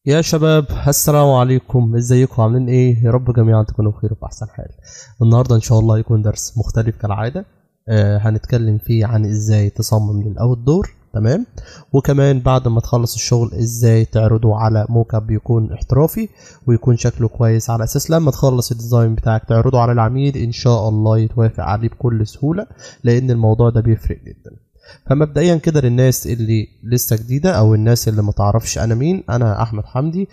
يا شباب السلام عليكم ازيكم عاملين ايه يا رب جميعا تكونوا بخير وفي احسن حال النهارده ان شاء الله يكون درس مختلف كالعاده آه هنتكلم فيه عن ازاي تصمم للاوت دور تمام وكمان بعد ما تخلص الشغل ازاي تعرضه على موكب يكون احترافي ويكون شكله كويس على اساس لما تخلص الديزاين بتاعك تعرضه على العميل ان شاء الله يتوافق عليه بكل سهوله لان الموضوع ده بيفرق جدا فمبدئيا كده للناس اللي لسه جديده او الناس اللي ما تعرفش انا مين انا احمد حمدي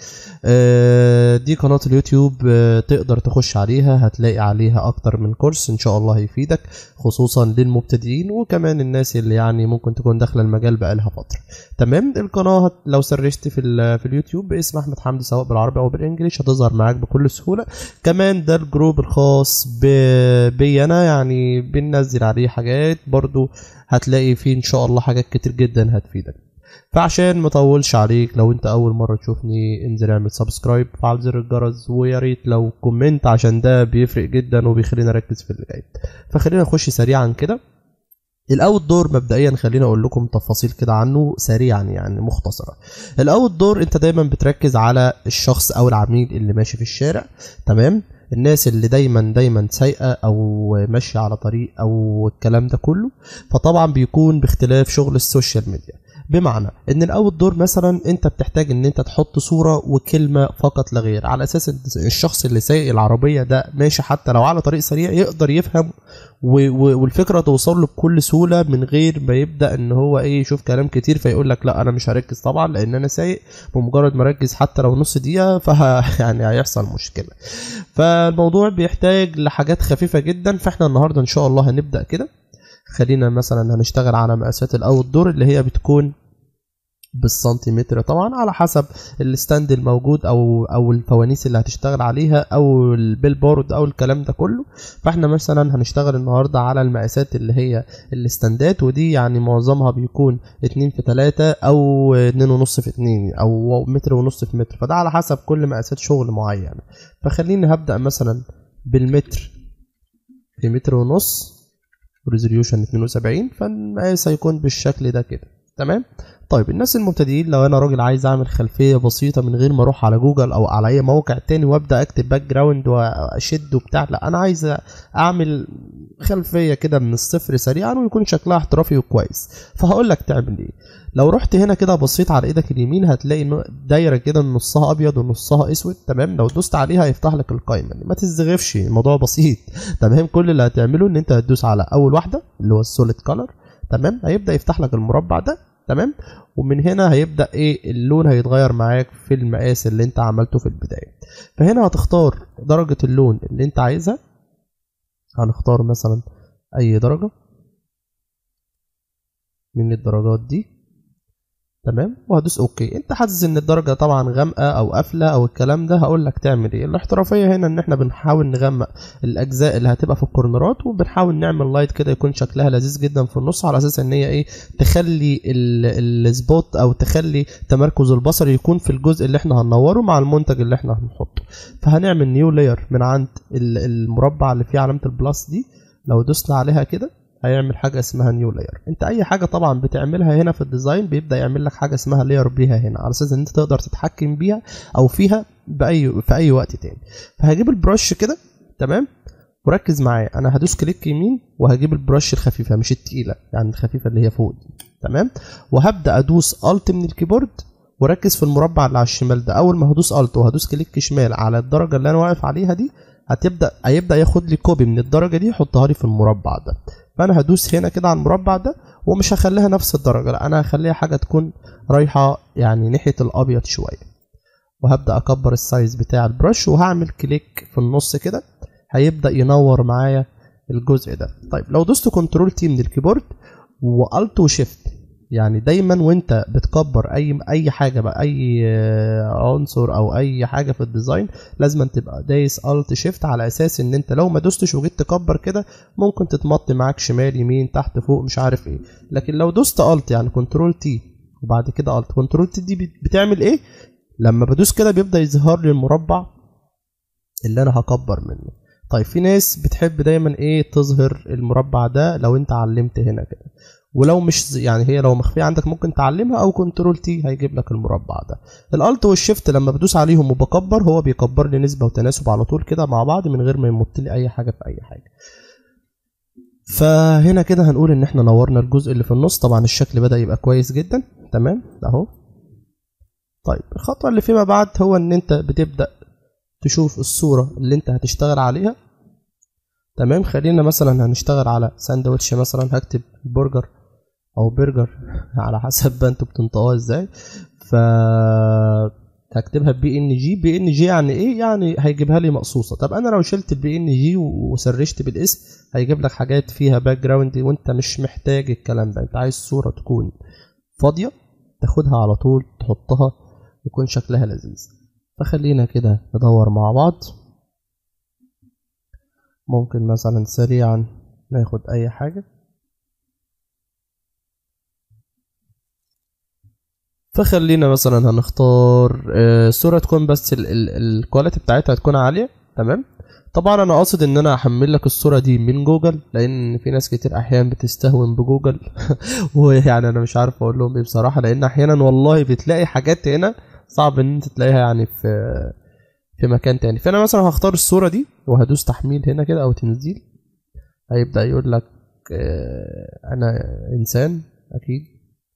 آه، دي قناه اليوتيوب آه، تقدر تخش عليها هتلاقي عليها اكتر من كورس ان شاء الله هيفيدك خصوصا للمبتدئين وكمان الناس اللي يعني ممكن تكون داخله المجال بقالها فتره تمام القناه هت- لو سرشت في ال- في اليوتيوب باسم احمد حمدي سواء بالعربي او بالانجليش هتظهر معاك بكل سهوله كمان ده الجروب الخاص ب- بي انا يعني بننزل عليه حاجات برضو هتلاقي فيه ان شاء الله حاجات كتير جدا هتفيدك فعشان ما اطولش عليك لو انت اول مره تشوفني انزل اعمل سبسكرايب فعل زر الجرس ويا ريت لو كومنت عشان ده بيفرق جدا وبيخلينا نركز في اللي جاي فخلينا نخش سريعا كده الاوت دور مبدئيا خليني اقول لكم تفاصيل كده عنه سريعا يعني مختصره الاوت دور انت دايما بتركز على الشخص او العميل اللي ماشي في الشارع تمام الناس اللي دايما دايما سايقه او ماشيه على طريق او الكلام ده كله فطبعا بيكون باختلاف شغل السوشيال ميديا بمعنى ان الاوت دور مثلا انت بتحتاج ان انت تحط صوره وكلمه فقط لا غير على اساس ان الشخص اللي سايق العربيه ده ماشي حتى لو على طريق سريع يقدر يفهم و- و- والفكره توصل له بكل سهوله من غير ما يبدا ان هو ايه يشوف كلام كتير فيقول لك لا انا مش هركز طبعا لان انا سايق بمجرد ما اركز حتى لو نص دقيقه فه يعني هيحصل مشكله فالموضوع بيحتاج لحاجات خفيفه جدا فاحنا النهارده ان شاء الله هنبدا كده خلينا مثلا هنشتغل على مقاسات الاوت دور اللي هي بتكون بالسنتيمتر طبعا على حسب الستاند الموجود او او الفوانيس اللي هتشتغل عليها او البيلبورد او الكلام ده كله فاحنا مثلا هنشتغل النهارده على المقاسات اللي هي الستاندات ودي يعني معظمها بيكون 2 في 3 او 2 ونص في 2 او متر ونص في متر فده على حسب كل مقاسات شغل معينه فخليني هبدا مثلا بالمتر في متر ونص ريزوليوشن 72 فالمقاس هيكون بالشكل ده كده تمام طيب الناس المبتدئين لو انا راجل عايز اعمل خلفيه بسيطه من غير ما اروح على جوجل او على اي موقع تاني وابدا اكتب باك جراوند واشد وبتاع لا انا عايز اعمل خلفيه كده من الصفر سريعا ويكون شكلها احترافي وكويس فهقول لك تعمل ايه لو رحت هنا كده بصيت على ايدك اليمين هتلاقي إنه دايره كده نصها ابيض ونصها اسود تمام لو دوست عليها هيفتح لك القائمه دي ما تزغفش الموضوع بسيط تمام كل اللي هتعمله ان انت هتدوس على اول واحده اللي هو السوليد كولر تمام هيبدا يفتح لك المربع ده تمام ومن هنا هيبدا ايه اللون هيتغير معاك في المقاس اللي انت عملته في البدايه فهنا هتختار درجه اللون اللي انت عايزها هنختار مثلا اي درجه من الدرجات دي تمام وهدوس اوكي انت حاسس ان الدرجه طبعا غامقه او قافله او الكلام ده هقول لك تعمل ايه الاحترافيه هنا ان احنا بنحاول نغمق الاجزاء اللي هتبقى في الكورنرات وبنحاول نعمل لايت كده يكون شكلها لذيذ جدا في النص على اساس ان هي ايه تخلي ال- السبوت او تخلي تمركز البصر يكون في الجزء اللي احنا هننوره مع المنتج اللي احنا هنحطه فهنعمل نيو لاير من عند ال- المربع اللي فيه علامه البلس دي لو دوسنا عليها كده هيعمل حاجه اسمها نيو لاير انت اي حاجه طبعا بتعملها هنا في الديزاين بيبدا يعمل لك حاجه اسمها لاير بيها هنا على اساس ان انت تقدر تتحكم بيها او فيها باي في اي وقت تاني فهجيب البرش كده تمام وركز معايا انا هدوس كليك يمين وهجيب البرش الخفيفه مش التقيله يعني الخفيفه اللي هي فوق دي تمام وهبدا ادوس الت من الكيبورد وركز في المربع اللي على الشمال ده اول ما هدوس الت وهدوس كليك شمال على الدرجه اللي انا واقف عليها دي هتبدا هيبدا ياخد لي كوبي من الدرجه دي يحطها لي في المربع ده فانا هدوس هنا كده على المربع ده ومش هخليها نفس الدرجه لا انا هخليها حاجه تكون رايحه يعني ناحيه الابيض شويه وهبدا اكبر السايز بتاع البرش وهعمل كليك في النص كده هيبدا ينور معايا الجزء ده طيب لو دوست كنترول تي من الكيبورد والت وشيفت يعني دايما وانت بتكبر اي اي حاجه بقى اي آه، عنصر او اي حاجه في الديزاين لازم تبقى دايس الت شيفت على اساس ان انت لو ما دوستش وجيت تكبر كده ممكن تتمط معاك شمال يمين تحت فوق مش عارف ايه لكن لو دوست الت يعني كنترول تي وبعد كده الت كنترول تي دي بت- بتعمل ايه لما بدوس كده بيبدا يظهر لي المربع اللي انا هكبر منه طيب في ناس بتحب دايما ايه تظهر المربع ده لو انت علمت هنا كده ولو مش يعني هي لو مخفيه عندك ممكن تعلمها او كنترول تي هيجيب لك المربع ده الالت والشيفت لما بدوس عليهم وبكبر هو بيكبر لي نسبه وتناسب على طول كده مع بعض من غير ما يمط لي اي حاجه في اي حاجه فهنا كده هنقول ان احنا نورنا الجزء اللي في النص طبعا الشكل بدا يبقى كويس جدا تمام اهو طيب الخطوه اللي فيما بعد هو ان انت بتبدا تشوف الصوره اللي انت هتشتغل عليها تمام خلينا مثلا هنشتغل على ساندوتش مثلا هكتب برجر او برجر على حسب بقى انتوا بتنطقوها ازاي ف هكتبها بي ان جي بي ان جي يعني ايه يعني هيجيبها لي مقصوصه طب انا لو شلت البي ان جي وسرشت بالاسم هيجيب لك حاجات فيها باك جراوند وانت مش محتاج الكلام ده انت عايز صوره تكون فاضيه تاخدها على طول تحطها يكون شكلها لذيذ فخلينا كده ندور مع بعض ممكن مثلا سريعا ناخد اي حاجه فخلينا مثلا هنختار آه، صورة تكون بس الكواليتي بتاعتها تكون عالية تمام طبعا انا قاصد ان انا احمل لك الصورة دي من جوجل لان في ناس كتير احيانا بتستهون بجوجل ويعني انا مش عارف اقول لهم ايه بصراحة لان احيانا والله بتلاقي حاجات هنا صعب ان انت تلاقيها يعني في في مكان تاني فانا مثلا هختار الصورة دي وهدوس تحميل هنا كده او تنزيل هيبدأ يقول لك آه، انا انسان اكيد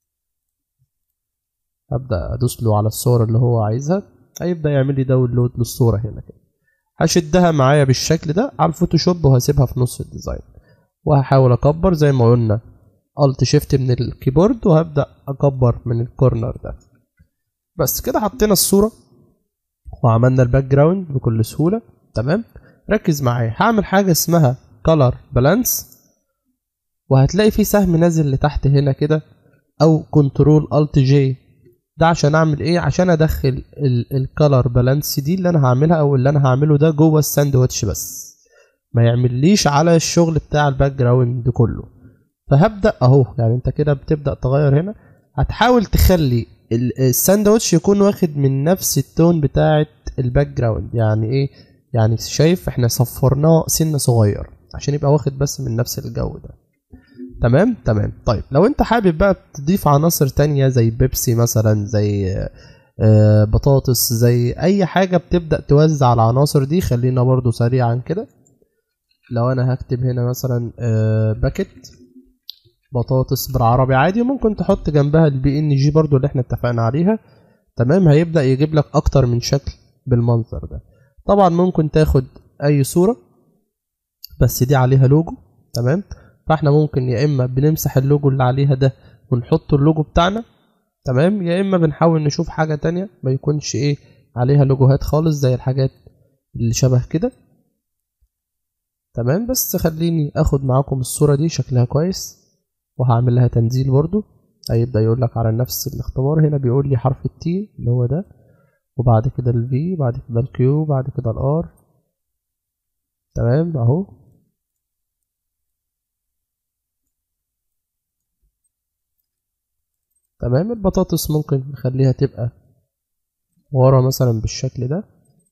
هبدا ادوس له على الصور اللي هو عايزها هيبدا يعمل لي داونلود للصوره هنا كده هشدها معايا بالشكل ده على الفوتوشوب وهسيبها في نص الديزاين وهحاول اكبر زي ما قلنا الت شيفت من الكيبورد وهبدا اكبر من الكورنر ده بس كده حطينا الصوره وعملنا الباك جراوند بكل سهوله تمام ركز معايا هعمل حاجه اسمها color balance وهتلاقي في سهم نازل لتحت هنا كده او كنترول الت جي ده عشان اعمل ايه عشان ادخل الكالر بالانس دي اللي انا هعملها او اللي انا هعمله ده جوه الساندوتش بس ما يعمليش على الشغل بتاع الباك جراوند كله فهبدا اهو يعني انت كده بتبدا تغير هنا هتحاول تخلي الساندوتش يكون واخد من نفس التون بتاعه الباك جراوند يعني ايه يعني شايف احنا صفرناه سنه صغير عشان يبقى واخد بس من نفس الجو ده تمام تمام طيب لو انت حابب بقى تضيف عناصر تانية زي بيبسي مثلا زي آه، بطاطس زي اي حاجة بتبدأ توزع العناصر دي خلينا برضو سريعا كده لو انا هكتب هنا مثلا آه، باكت بطاطس بالعربي عادي ممكن تحط جنبها البي ان جي برضو اللي احنا اتفقنا عليها تمام هيبدأ يجيب لك اكتر من شكل بالمنظر ده طبعا ممكن تاخد اي صورة بس دي عليها لوجو تمام فاحنا ممكن يا اما بنمسح اللوجو اللي عليها ده ونحط اللوجو بتاعنا تمام يا اما بنحاول نشوف حاجة تانية ما يكونش ايه عليها لوجوهات خالص زي الحاجات اللي شبه كده تمام بس خليني اخد معاكم الصورة دي شكلها كويس وهعمل لها تنزيل برضو هيبدأ يقول لك على نفس الاختبار هنا بيقول لي حرف التي اللي هو ده وبعد كده الفي بعد كده الكيو بعد كده الار تمام اهو تمام البطاطس ممكن نخليها تبقى ورا مثلا بالشكل ده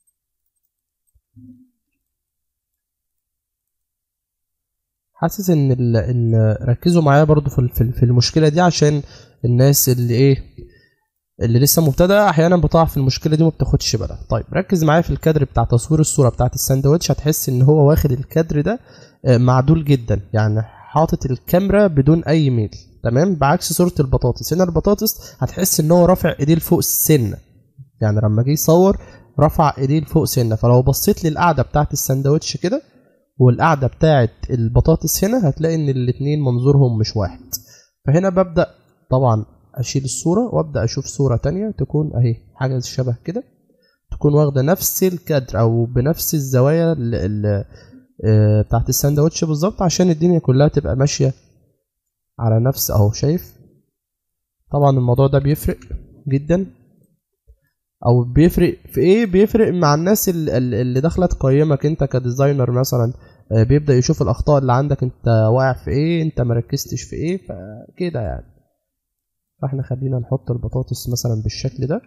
حاسس ان ال... ان ركزوا معايا برضو في في المشكله دي عشان الناس اللي ايه اللي لسه مبتدئه احيانا بتقع في المشكله دي وما بتاخدش بالها طيب ركز معايا في الكادر بتاع تصوير الصوره بتاعت الساندوتش هتحس ان هو واخد الكادر ده آه، معدول جدا يعني حاطط الكاميرا بدون اي ميل تمام بعكس صوره البطاطس هنا البطاطس هتحس ان هو رافع ايديه لفوق السنه يعني لما جه يصور رفع ايديه لفوق سنه فلو بصيت للقعده بتاعت الساندوتش كده والقعده بتاعت البطاطس هنا هتلاقي ان الاتنين منظورهم مش واحد فهنا ببدا طبعا اشيل الصوره وابدا اشوف صوره تانية تكون اهي حاجه شبه كده تكون واخده نفس الكادر او بنفس الزوايا اللي آه، بتاعت الساندوتش بالظبط عشان الدنيا كلها تبقى ماشيه على نفس اهو شايف طبعا الموضوع ده بيفرق جدا او بيفرق في ايه بيفرق مع الناس اللي داخله تقيمك انت كديزاينر مثلا آه، بيبدا يشوف الاخطاء اللي عندك انت واقع في ايه انت مركزتش في ايه فكده يعني فاحنا خلينا نحط البطاطس مثلا بالشكل ده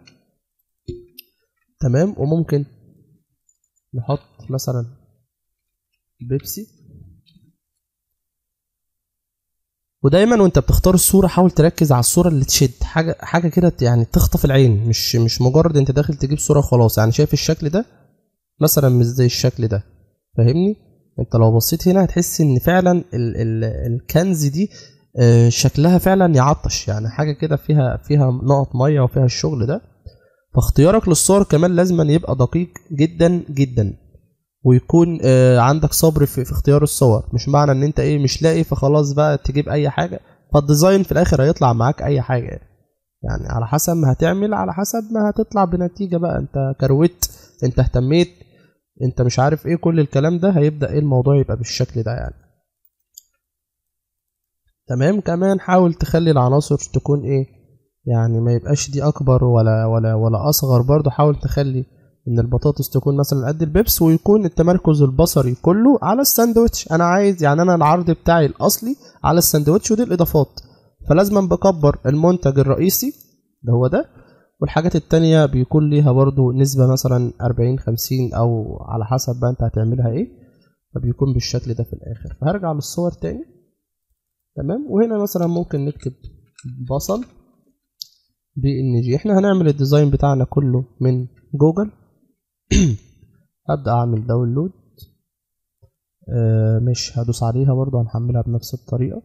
تمام وممكن نحط مثلا بيبسي ودايما وانت بتختار الصوره حاول تركز على الصوره اللي تشد حاجه حاجه كده يعني تخطف العين مش مش مجرد انت داخل تجيب صوره وخلاص يعني شايف الشكل ده مثلا مش زي الشكل ده فاهمني انت لو بصيت هنا هتحس ان فعلا ال ال الكنز دي آه، شكلها فعلا يعطش يعني حاجه كده فيها فيها نقط ميه وفيها الشغل ده فاختيارك للصور كمان لازم يبقى دقيق جدا جدا ويكون آه، عندك صبر في, في اختيار الصور مش معنى ان انت ايه مش لاقي فخلاص بقى تجيب اي حاجه فالديزاين في الاخر هيطلع معاك اي حاجه يعني على حسب ما هتعمل على حسب ما هتطلع بنتيجه بقى انت كروت انت اهتميت انت مش عارف ايه كل الكلام ده هيبدا ايه الموضوع يبقى بالشكل ده يعني تمام كمان حاول تخلي العناصر تكون ايه يعني ما يبقاش دي اكبر ولا ولا ولا اصغر برضو حاول تخلي ان البطاطس تكون مثلا قد البيبس ويكون التمركز البصري كله على الساندوتش انا عايز يعني انا العرض بتاعي الاصلي على الساندوتش ودي الاضافات فلازم بكبر المنتج الرئيسي ده هو ده والحاجات التانية بيكون ليها برضو نسبة مثلا 40 50 او على حسب بقى انت هتعملها ايه فبيكون بالشكل ده في الاخر فهرجع للصور تاني تمام وهنا مثلا ممكن نكتب بصل بي ان جي احنا هنعمل الديزاين بتاعنا كله من جوجل هبدأ اعمل داونلود آه مش هدوس عليها برضو هنحملها بنفس الطريقة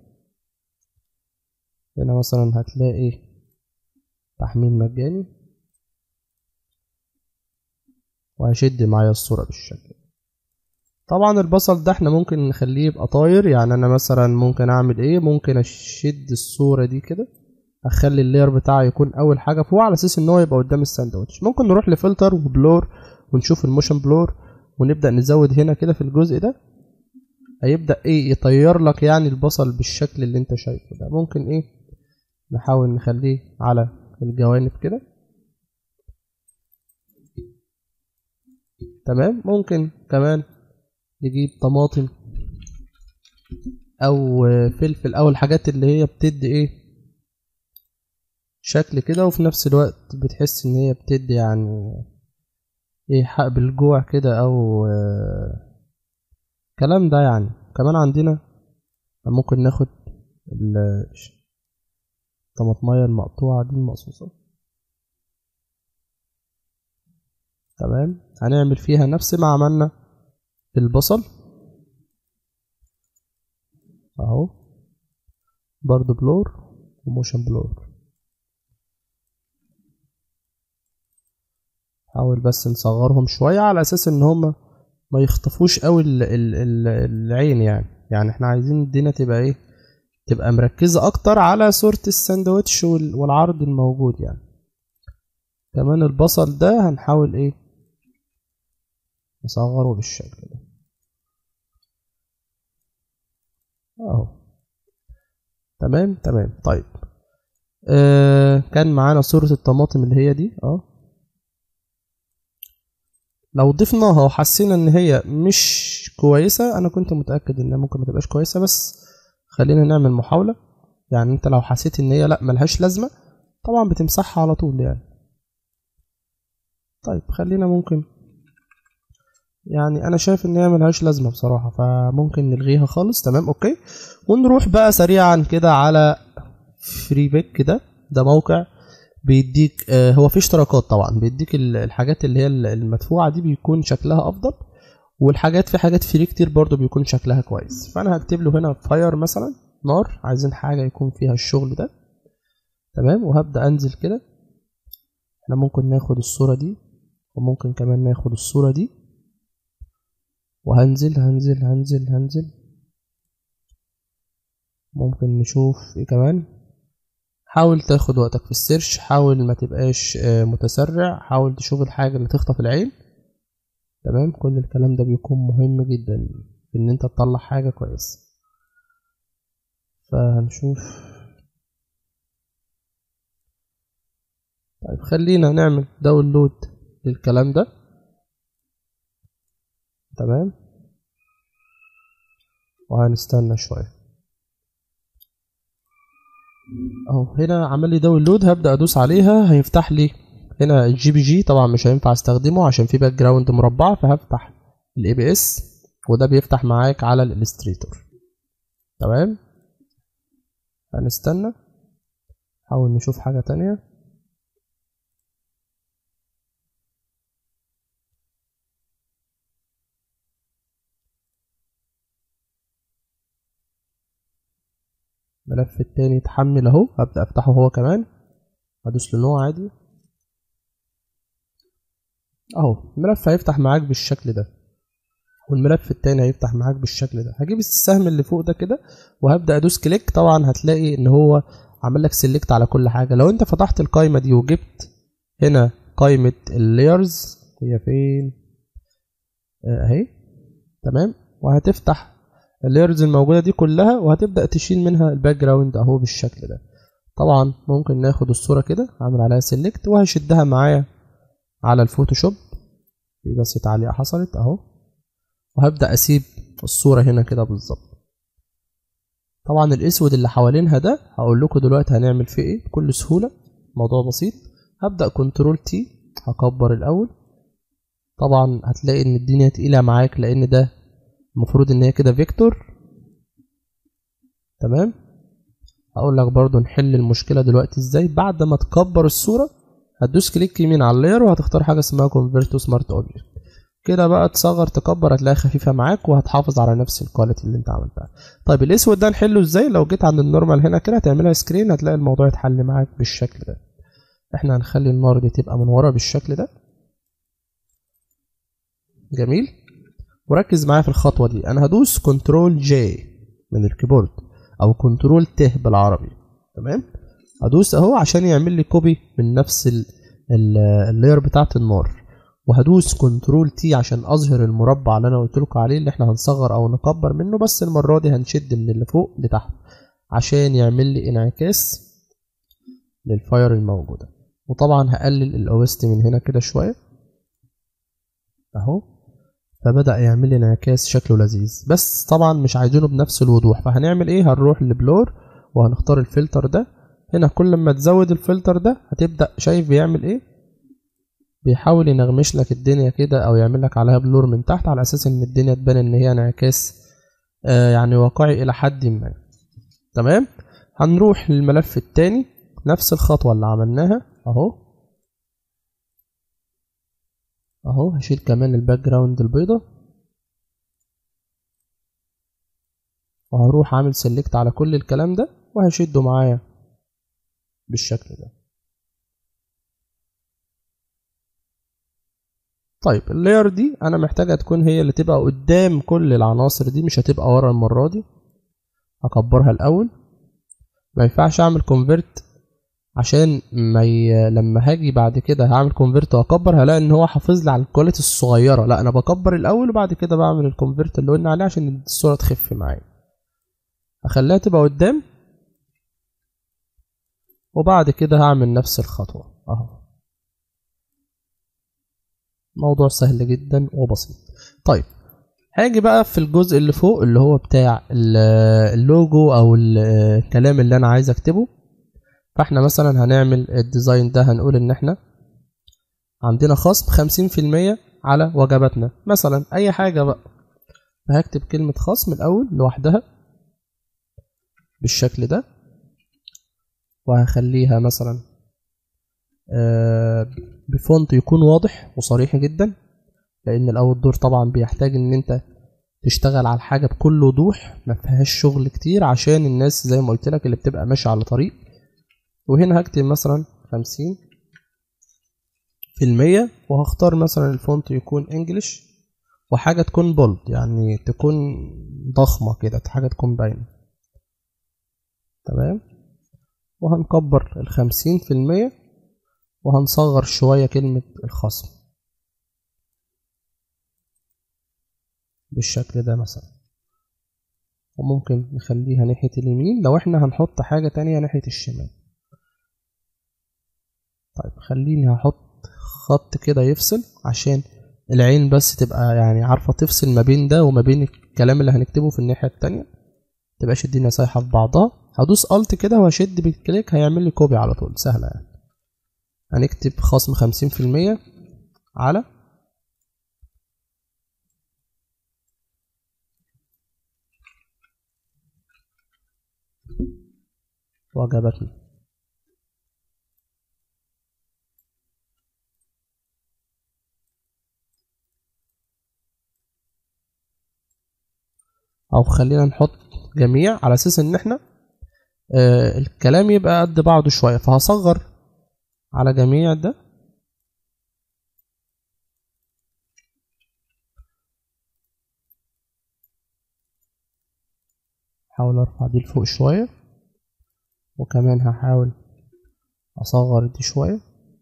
هنا مثلا هتلاقي تحميل مجاني وهيشد معايا الصورة بالشكل طبعا البصل ده احنا ممكن نخليه يبقى طاير يعني انا مثلا ممكن اعمل ايه ممكن اشد الصورة دي كده اخلي اللاير بتاعه يكون اول حاجة فوق على اساس ان هو يبقى قدام الساندوتش ممكن نروح لفلتر وبلور ونشوف الموشن بلور ونبدأ نزود هنا كده في الجزء ده هيبدأ ايه يطير لك يعني البصل بالشكل اللي انت شايفه ده ممكن ايه نحاول نخليه على الجوانب كده تمام ممكن كمان نجيب طماطم او فلفل او الحاجات اللي هي بتدي ايه شكل كده وفي نفس الوقت بتحس ان هي بتدي يعني ايه حق بالجوع كده او الكلام ده يعني كمان عندنا ممكن ناخد الطماطمية المقطوعة دي المقصوصة تمام هنعمل فيها نفس ما عملنا في البصل اهو برضو بلور وموشن بلور حاول بس نصغرهم شوية على أساس إن هما ما يخطفوش قوي ال ال ال العين يعني يعني احنا عايزين الدنيا تبقى ايه تبقى مركزة أكتر على صورة الساندوتش والعرض الموجود يعني كمان البصل ده هنحاول ايه نصغره بالشكل ده اهو تمام تمام طيب آه كان معانا صورة الطماطم اللي هي دي اه لو ضفناها وحسينا ان هي مش كويسة انا كنت متأكد انها ممكن ما تبقاش كويسة بس خلينا نعمل محاولة يعني انت لو حسيت ان هي لا ملهاش لازمة طبعا بتمسحها على طول يعني طيب خلينا ممكن يعني انا شايف ان هي ملهاش لازمة بصراحة فممكن نلغيها خالص تمام اوكي ونروح بقى سريعا كده على فري بيك ده ده موقع بيديك آه هو فيه اشتراكات طبعا بيديك الحاجات اللي هي المدفوعة دي بيكون شكلها افضل والحاجات في حاجات فري كتير برضو بيكون شكلها كويس فانا هكتب له هنا فاير مثلا نار عايزين حاجة يكون فيها الشغل ده تمام وهبدأ انزل كده احنا ممكن ناخد الصورة دي وممكن كمان ناخد الصورة دي وهنزل هنزل هنزل هنزل ممكن نشوف ايه كمان حاول تاخد وقتك في السيرش حاول ما تبقاش متسرع حاول تشوف الحاجة اللي تخطف العين تمام كل الكلام ده بيكون مهم جدا في ان انت تطلع حاجة كويسة فهنشوف طيب خلينا نعمل داونلود للكلام ده تمام وهنستنى شوية اهو هنا عمل لي داونلود هبدأ ادوس عليها هيفتح لي هنا الجي بي جي طبعا مش هينفع استخدمه عشان في باك جراوند مربعة فهفتح الاي بي اس وده بيفتح معاك على الالستريتور تمام هنستنى نحاول نشوف حاجة تانية الملف التاني اتحمل اهو هبدأ افتحه هو كمان هدوس له عادي اهو الملف هيفتح معاك بالشكل ده والملف التاني هيفتح معاك بالشكل ده هجيب السهم اللي فوق ده كده وهبدا ادوس كليك طبعا هتلاقي ان هو عمل لك سيلكت على كل حاجه لو انت فتحت القايمه دي وجبت هنا قايمه اللايرز هي فين اهي تمام وهتفتح اللايرز الموجوده دي كلها وهتبدا تشيل منها الباك جراوند اهو بالشكل ده طبعا ممكن ناخد الصوره كده اعمل عليها سيلكت وهشدها معايا على الفوتوشوب في بس تعليقه حصلت اهو وهبدا اسيب الصوره هنا كده بالظبط طبعا الاسود اللي حوالينها ده هقول لكم دلوقتي هنعمل فيه ايه بكل سهوله موضوع بسيط هبدا كنترول تي هكبر الاول طبعا هتلاقي ان الدنيا تقيله معاك لان ده المفروض ان هي كده فيكتور تمام هقول لك برضو نحل المشكله دلوقتي ازاي بعد ما تكبر الصوره هتدوس كليك يمين على اللاير وهتختار حاجه اسمها كونفيرت تو سمارت اوبجكت كده بقى تصغر تكبر هتلاقيها خفيفه معاك وهتحافظ على نفس الكواليتي اللي انت عملتها طيب الاسود ده نحله ازاي لو جيت عند النورمال هنا كده هتعملها سكرين هتلاقي الموضوع يتحل معاك بالشكل ده احنا هنخلي النار دي تبقى من ورا بالشكل ده جميل وركز معايا في الخطوه دي انا هدوس كنترول جي من الكيبورد او كنترول ت بالعربي تمام هدوس اهو عشان يعمل لي كوبي من نفس اللاير بتاعت النار وهدوس كنترول تي عشان اظهر المربع اللي انا قلت لكم عليه اللي احنا هنصغر او نكبر منه بس المره دي هنشد من اللي فوق لتحت عشان يعمل لي انعكاس للفاير الموجوده وطبعا هقلل الاوست من هنا كده شويه اهو فبدا يعمل لي انعكاس شكله لذيذ بس طبعا مش عايزينه بنفس الوضوح فهنعمل ايه هنروح لبلور وهنختار الفلتر ده هنا كل ما تزود الفلتر ده هتبدا شايف بيعمل ايه بيحاول ينغمش لك الدنيا كده او يعمل لك عليها بلور من تحت على اساس ان الدنيا تبان ان هي انعكاس آه يعني واقعي الى حد ما تمام هنروح للملف التاني نفس الخطوة اللي عملناها اهو اهو هشيل كمان الباك جراوند البيضة وهروح عامل سيلكت على كل الكلام ده وهشده معايا بالشكل ده طيب اللاير دي انا محتاجها تكون هي اللي تبقى قدام كل العناصر دي مش هتبقى ورا المره دي هكبرها الاول ما ينفعش اعمل كونفرت عشان ما ي... لما هاجي بعد كده هعمل كونفرت واكبر هلاقي ان هو حافظ لي على الكواليتي الصغيره لا انا بكبر الاول وبعد كده بعمل الكونفرت اللي قلنا عليه عشان الصوره تخف معايا هخليها تبقى قدام وبعد كده هعمل نفس الخطوه اهو موضوع سهل جدا وبسيط طيب هاجي بقى في الجزء اللي فوق اللي هو بتاع اللوجو او الكلام اللي انا عايز اكتبه فاحنا مثلا هنعمل الديزاين ده هنقول ان احنا عندنا خصم خمسين في المية على وجباتنا مثلا اي حاجة بقى فهكتب كلمة خصم الاول لوحدها بالشكل ده وهخليها مثلا بفونت يكون واضح وصريح جدا لان الاول دور طبعا بيحتاج ان انت تشتغل على الحاجه بكل وضوح ما فيهاش شغل كتير عشان الناس زي ما قلت لك اللي بتبقى ماشيه على طريق وهنا هكتب مثلا خمسين في المية وهختار مثلا الفونت يكون انجلش وحاجة تكون بولد يعني تكون ضخمة كده حاجة تكون باينة تمام وهنكبر الخمسين في المية وهنصغر شوية كلمة الخصم بالشكل ده مثلا وممكن نخليها ناحية اليمين لو احنا هنحط حاجة تانية ناحية الشمال طيب خليني هحط خط كده يفصل عشان العين بس تبقى يعني عارفة تفصل ما بين ده وما بين الكلام اللي هنكتبه في الناحية التانية متبقاش الدنيا سايحة في بعضها هدوس الت كده وهشد بالكليك هيعمل لي كوبي على طول سهلة يعني هنكتب خصم خمسين في المية على وجبتنا او خلينا نحط جميع على اساس ان احنا آه الكلام يبقى قد بعضه شويه فهصغر على جميع ده احاول ارفع دي لفوق شويه وكمان هحاول اصغر دي شويه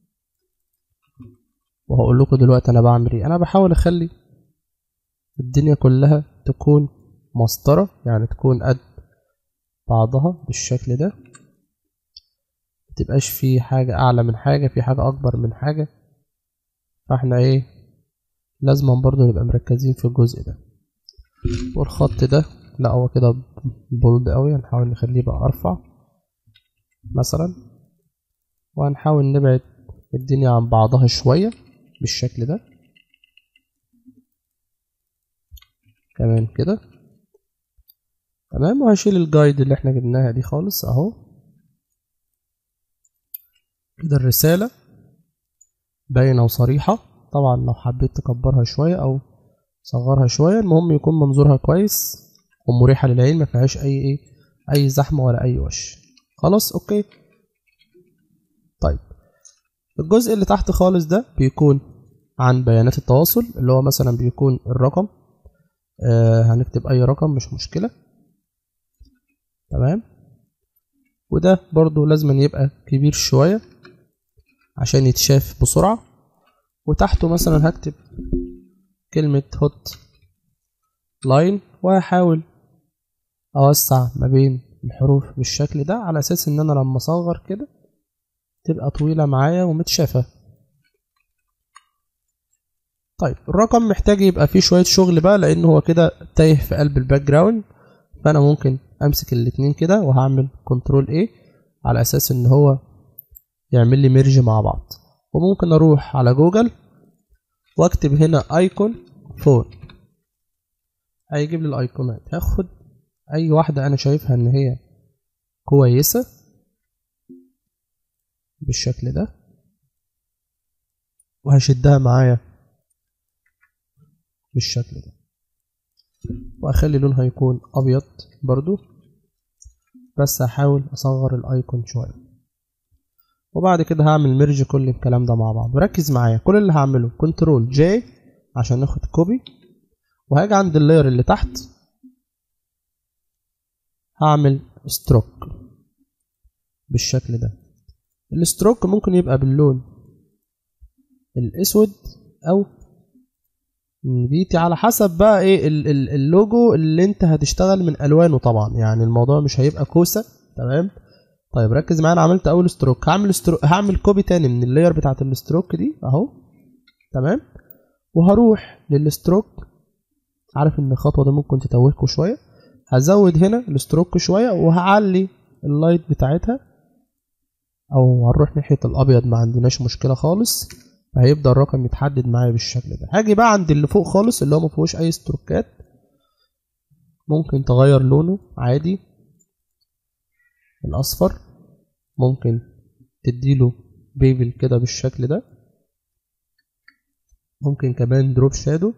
وهقول لكم دلوقتي انا بعمل ايه انا بحاول اخلي الدنيا كلها تكون مسطره يعني تكون قد بعضها بالشكل ده متبقاش في حاجة أعلى من حاجة في حاجة أكبر من حاجة فاحنا ايه لازم برضو نبقى مركزين في الجزء ده والخط ده لا هو كده بولد قوي هنحاول نخليه بقى أرفع مثلا وهنحاول نبعد الدنيا عن بعضها شوية بالشكل ده كمان كده تمام وهشيل الجايد اللي احنا جبناها دي خالص اهو كده الرسالة باينة وصريحة طبعا لو حبيت تكبرها شوية او صغرها شوية المهم يكون منظورها كويس ومريحة للعين ما فيهاش اي ايه اي زحمة ولا اي وش خلاص اوكي طيب الجزء اللي تحت خالص ده بيكون عن بيانات التواصل اللي هو مثلا بيكون الرقم آه هنكتب اي رقم مش مشكلة تمام وده برضو لازم يبقى كبير شوية عشان يتشاف بسرعة وتحته مثلا هكتب كلمة هوت لاين وهحاول أوسع ما بين الحروف بالشكل ده على أساس إن أنا لما أصغر كده تبقى طويلة معايا ومتشافة طيب الرقم محتاج يبقى فيه شوية شغل بقى لأن هو كده تايه في قلب الباك جراوند فأنا ممكن أمسك الاتنين كده وهعمل كنترول A على أساس إن هو يعمل لي ميرج مع بعض وممكن أروح على جوجل وأكتب هنا أيكون فون هيجيب لي الأيقونات هاخد أي واحدة أنا شايفها إن هي كويسة بالشكل ده وهشدها معايا بالشكل ده واخلي لونها يكون ابيض برضو بس هحاول اصغر الايكون شويه وبعد كده هعمل ميرج كل الكلام ده مع بعض وركز معايا كل اللي هعمله كنترول جي عشان ناخد كوبي وهاجي عند اللاير اللي تحت هعمل ستروك بالشكل ده الستروك ممكن يبقى باللون الاسود او بيتي على حسب بقى ايه اللوجو اللي انت هتشتغل من الوانه طبعا يعني الموضوع مش هيبقى كوسه تمام طيب ركز معايا انا عملت اول ستروك هعمل ستروك هعمل كوبي تاني من اللاير بتاعه الستروك دي اهو تمام وهروح للستروك عارف ان الخطوه دي ممكن تتوهكوا شويه هزود هنا الستروك شويه وهعلي اللايت بتاعتها او هنروح ناحيه الابيض ما عندناش مشكله خالص هيبدا الرقم يتحدد معايا بالشكل ده هاجي بقى عند اللي فوق خالص اللي هو ما فيهوش اي ستروكات ممكن تغير لونه عادي الاصفر ممكن تديله بيبل كده بالشكل ده ممكن كمان دروب شادو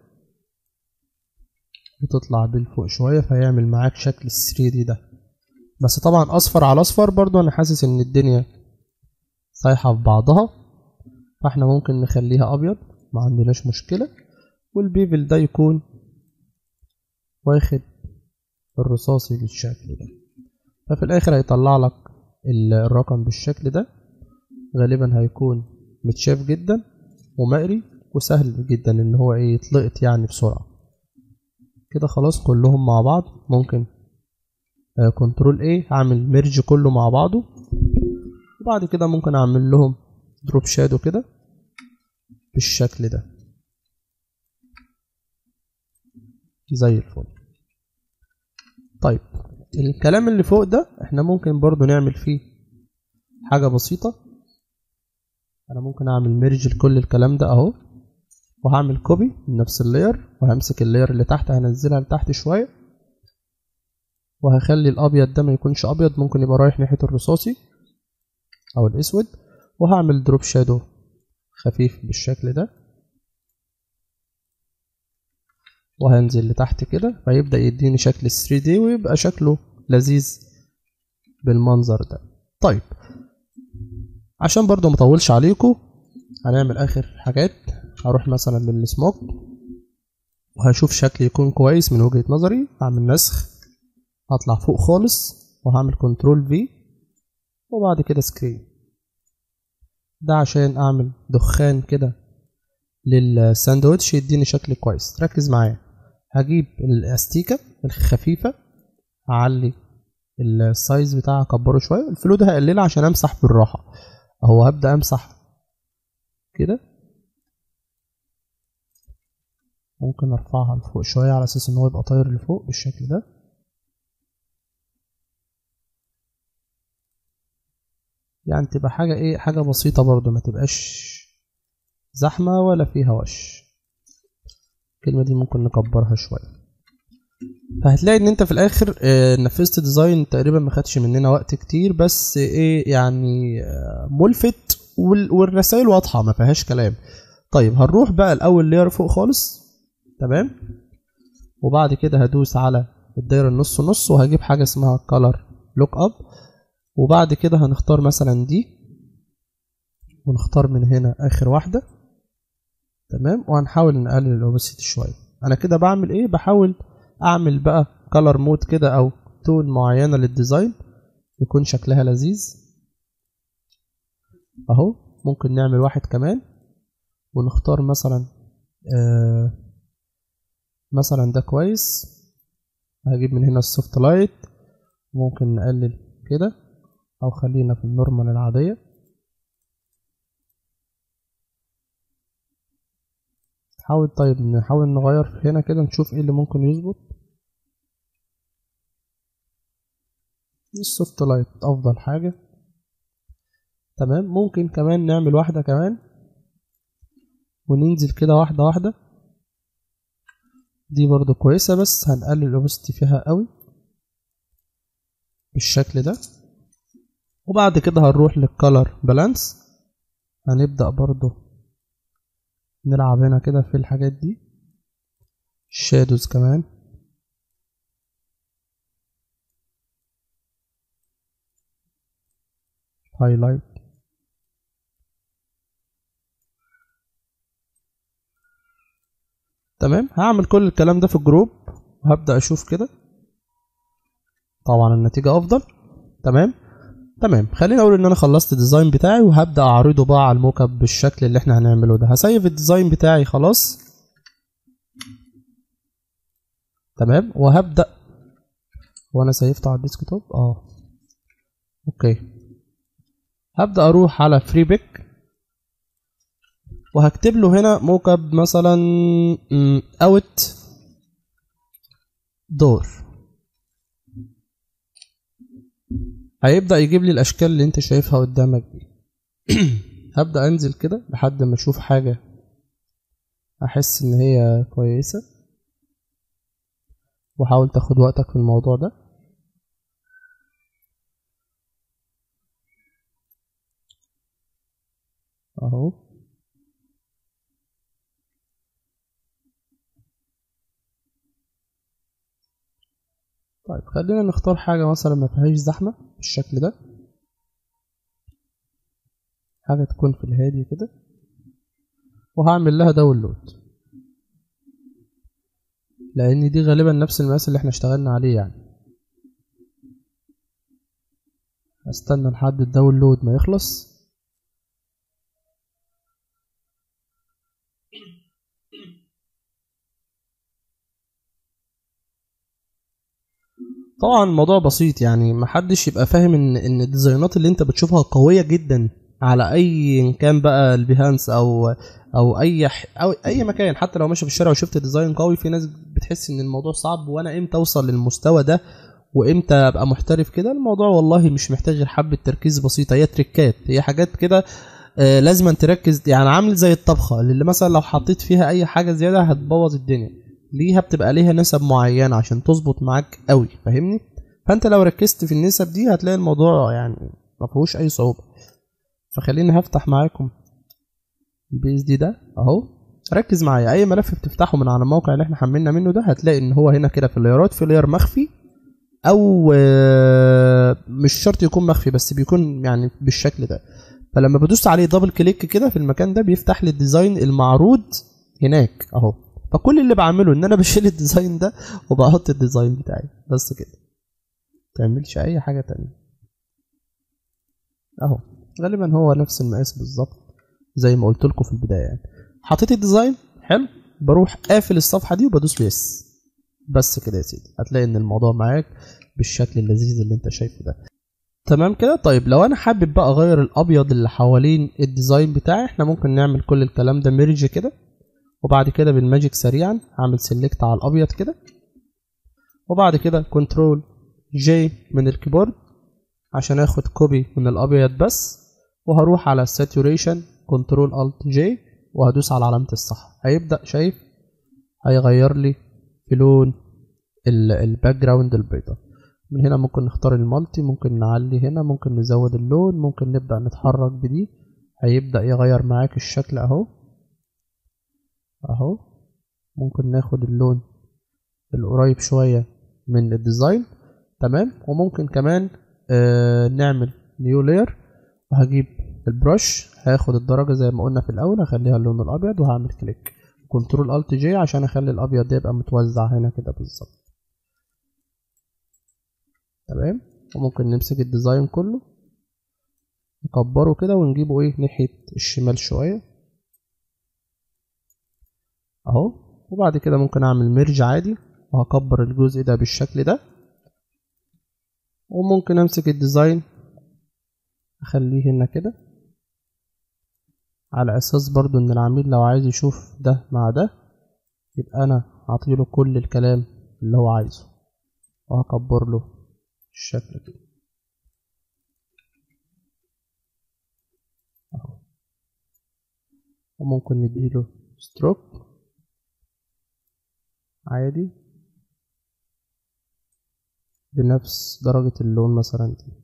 وتطلع بالفوق شويه فيعمل معاك شكل ال 3 دي ده بس طبعا اصفر على اصفر برضو انا حاسس ان الدنيا صايحه في بعضها فاحنا ممكن نخليها ابيض ما عندناش مشكله والبيبل ده يكون واخد الرصاصي بالشكل ده ففي الاخر هيطلع لك الرقم بالشكل ده غالبا هيكون متشاف جدا ومقري وسهل جدا ان هو ايه يتلقط يعني بسرعه كده خلاص كلهم مع بعض ممكن كنترول A هعمل ميرج كله مع بعضه وبعد كده ممكن اعمل لهم دروب شادو كده بالشكل ده زي الفل طيب الكلام اللي فوق ده احنا ممكن برضو نعمل فيه حاجة بسيطة انا ممكن اعمل ميرج لكل الكلام ده اهو وهعمل كوبي من نفس اللاير وهمسك اللاير اللي تحت هنزلها لتحت شوية وهخلي الابيض ده ما يكونش ابيض ممكن يبقى رايح ناحيه الرصاصي او الاسود وهعمل دروب شادو خفيف بالشكل ده وهنزل لتحت كده فيبدأ يديني شكل 3 دي ويبقى شكله لذيذ بالمنظر ده طيب عشان برضو مطولش عليكم هنعمل اخر حاجات هروح مثلا للسموك وهشوف شكل يكون كويس من وجهة نظري هعمل نسخ هطلع فوق خالص وهعمل كنترول في وبعد كده سكرين ده عشان اعمل دخان كده للساندوتش يديني شكل كويس ركز معايا هجيب الاستيكة الخفيفة هعلي السايز بتاعها اكبره شوية الفلو ده هقللها عشان امسح بالراحة اهو هبدأ امسح كده ممكن ارفعها لفوق شوية على اساس ان هو يبقى طاير لفوق بالشكل ده يعني تبقى حاجة ايه حاجة بسيطة برضو ما تبقاش زحمة ولا فيها وش الكلمة دي ممكن نكبرها شوية فهتلاقي ان انت في الاخر آه، نفذت ديزاين تقريبا ما خدش مننا وقت كتير بس ايه يعني آه، ملفت وال- والرسائل واضحة ما فيهاش كلام طيب هنروح بقى الاول لير فوق خالص تمام وبعد كده هدوس على الدايره النص نص وهجيب حاجه اسمها color لوك اب وبعد كده هنختار مثلا دي ونختار من هنا اخر واحده تمام وهنحاول نقلل الاوبسيتي شويه انا كده بعمل ايه بحاول اعمل بقى color مود كده او تون معينه للديزاين يكون شكلها لذيذ اهو ممكن نعمل واحد كمان ونختار مثلا آه مثلا ده كويس هجيب من هنا السوفت لايت ممكن نقلل كده او خلينا في النورمال العادية حاول طيب نحاول نغير في هنا كده نشوف ايه اللي ممكن يظبط السوفت لايت افضل حاجة تمام ممكن كمان نعمل واحدة كمان وننزل كده واحدة واحدة دي برضو كويسة بس هنقلل الاوبستي فيها قوي بالشكل ده وبعد كده هنروح للكالر بالانس هنبدأ برضو نلعب هنا كده في الحاجات دي الشادوز كمان هايلايت تمام هعمل كل الكلام ده في الجروب وهبدأ أشوف كده طبعا النتيجة أفضل تمام تمام خليني أقول إن أنا خلصت الديزاين بتاعي وهبدأ أعرضه بقى على الموك اب بالشكل اللي إحنا هنعمله ده هسيف الديزاين بتاعي خلاص تمام وهبدأ وأنا سيفته على الديسكتوب اه اوكي هبدأ أروح على فري بيك وهكتب له هنا موك اب مثلا اوت دور هيبدأ يجيب لي الأشكال اللي أنت شايفها قدامك دي هبدأ أنزل كده لحد ما أشوف حاجة أحس إن هي كويسة وحاول تاخد وقتك في الموضوع ده أهو طيب خلينا نختار حاجة مثلا ما فيهاش زحمة بالشكل ده حاجة تكون في الهادي كده وهعمل لها داونلود لأن دي غالبا نفس المقاس اللي احنا اشتغلنا عليه يعني استنى لحد الداونلود ما يخلص طبعا الموضوع بسيط يعني محدش يبقى فاهم ان ان الديزاينات اللي انت بتشوفها قويه جدا على اي كان بقى البيهانس او او اي ح- او اي مكان حتى لو ماشي في الشارع وشفت ديزاين قوي في ناس بتحس ان الموضوع صعب وانا امتى اوصل للمستوى ده وامتى ابقى محترف كده الموضوع والله مش محتاج غير حبه تركيز بسيطه هي تريكات هي حاجات كده آه لازم تركز يعني عامل زي الطبخه اللي مثلا لو حطيت فيها اي حاجه زياده هتبوظ الدنيا ليها بتبقى ليها نسب معينه عشان تظبط معاك قوي فاهمني فانت لو ركزت في النسب دي هتلاقي الموضوع يعني ما فيهوش اي صعوبه فخليني هفتح معاكم البي اس دي ده اهو ركز معايا اي ملف بتفتحه من على الموقع اللي احنا حملنا منه ده هتلاقي ان هو هنا كده في الليرات في لير مخفي او آه، مش شرط يكون مخفي بس بيكون يعني بالشكل ده فلما بدوس عليه دبل كليك كده في المكان ده بيفتح لي الديزاين المعروض هناك اهو فكل اللي بعمله ان انا بشيل الديزاين ده وبحط الديزاين بتاعي بس كده تعملش اي حاجه تانية اهو غالبا هو نفس المقاس بالظبط زي ما قلت لكم في البدايه يعني حطيت الديزاين حلو بروح قافل الصفحه دي وبدوس يس بس كده يا سيدي هتلاقي ان الموضوع معاك بالشكل اللذيذ اللي انت شايفه ده تمام كده طيب لو انا حابب بقى اغير الابيض اللي حوالين الديزاين بتاعي احنا ممكن نعمل كل الكلام ده ميرج كده وبعد كده بالماجيك سريعا هعمل سيلكت على الابيض كده وبعد كده كنترول جي من الكيبورد عشان اخد كوبي من الابيض بس وهروح على الساتوريشن كنترول الت جي وهدوس على علامة الصح هيبدأ شايف هيغير لي في لون الباك جراوند البيضاء من هنا ممكن نختار المالتي ممكن نعلي هنا ممكن نزود اللون ممكن نبدأ نتحرك بدي هيبدأ يغير معاك الشكل اهو اهو ممكن ناخد اللون القريب شوية من الديزاين تمام وممكن كمان آه نعمل نيو لاير وهجيب البرش هاخد الدرجة زي ما قلنا في الأول هخليها اللون الأبيض وهعمل كليك كنترول الت جي عشان اخلي الأبيض ده يبقى متوزع هنا كده بالظبط تمام وممكن نمسك الديزاين كله نكبره كده ونجيبه ايه ناحية الشمال شوية اهو وبعد كده ممكن اعمل ميرج عادي وهكبر الجزء ده بالشكل ده وممكن امسك الديزاين اخليه هنا كده على اساس برضو ان العميل لو عايز يشوف ده مع ده يبقى انا هعطيله كل الكلام اللي هو عايزه وهكبر له الشكل كده اهو وممكن نديله ستروك عادي بنفس درجة اللون مثلا دي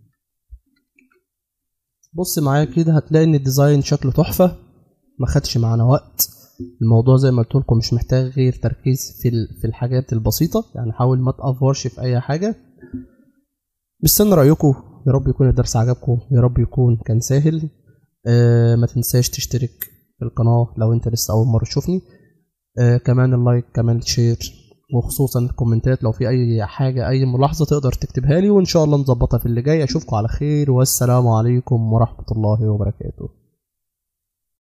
بص معايا كده هتلاقي ان الديزاين شكله تحفة ما خدش معانا وقت الموضوع زي ما قلت لكم مش محتاج غير تركيز في في الحاجات البسيطة يعني حاول ما تأفورش في أي حاجة مستني رأيكم يا رب يكون الدرس عجبكم يا رب يكون كان سهل آه ما تنساش تشترك في القناة لو انت لسه أول مرة تشوفني آه كمان اللايك كمان الشير وخصوصا الكومنتات لو في اي حاجة اي ملاحظة تقدر تكتبها لي وان شاء الله نظبطها في اللي جاي اشوفكم على خير والسلام عليكم ورحمة الله وبركاته